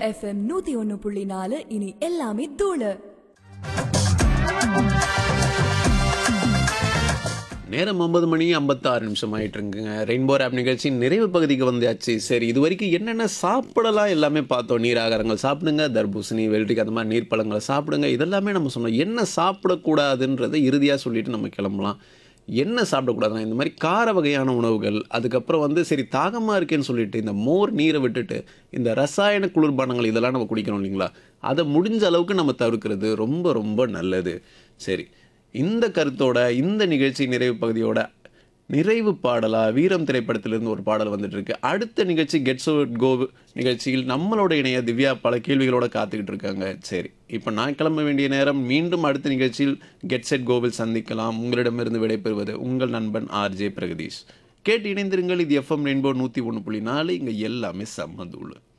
FM நூத்தி ஒன்னு புள்ளி நாலு இனி எல்லாமே தூளு நேரம் ஒன்பது மணி ஐம்பத்தாறு நிமிஷம் ஆயிட்டு இருக்குங்க ரெயின்போ ஆப் நிகழ்ச்சியின் நிறைவு பகுதிக்கு வந்தாச்சு சரி இது வரைக்கும் என்னென்ன சாப்பிடலாம் எல்லாமே பார்த்தோம் நீராகாரங்கள் சாப்பிடுங்க தர்பூசணி வெள்ளரிக்காய் அந்த மாதிரி நீர்ப்பழங்களை சாப்பிடுங்க இதெல்லாமே நம்ம சொன்னோம் என்ன சாப்பிடக்கூடாதுன்றதை இறுதியாக சொல்லிட்டு நம்ம கிளம்பலாம் என்ன சாப்பிடக்கூடாதுன்னா இந்த மாதிரி கார வகையான உணவுகள் அதுக்கப்புறம் வந்து சரி தாகமாக இருக்கேன்னு சொல்லிட்டு இந்த மோர் நீரை விட்டுட்டு இந்த ரசாயன குளிர்பானங்கள் இதெல்லாம் நம்ம குடிக்கணும் இல்லைங்களா அதை முடிஞ்ச அளவுக்கு நம்ம தவிர்க்கிறது ரொம்ப ரொம்ப நல்லது சரி இந்த கருத்தோட இந்த நிகழ்ச்சி நிறைவு பகுதியோட நிறைவு பாடலா வீரம் திரைப்படத்திலிருந்து ஒரு பாடல் வந்துட்டு இருக்கு அடுத்த நிகழ்ச்சி கெட்ஸ் கோ நிகழ்ச்சியில் நம்மளோட இணைய திவ்யா பல கேள்விகளோட காத்துக்கிட்டு இருக்காங்க சரி இப்போ நான் கிளம்ப வேண்டிய நேரம் மீண்டும் அடுத்த நிகழ்ச்சியில் கெட் செட் கோவில் சந்திக்கலாம் உங்களிடமிருந்து விடைபெறுவது உங்கள் நண்பன் ஆர்ஜே பிரகதீஷ் கேட்டு இணைந்திருங்கள் இது எஃப்எம் ரெயின்போ நூற்றி ஒன்று புள்ளி நாலு இங்கே எல்லாமே சம்மந்தூள்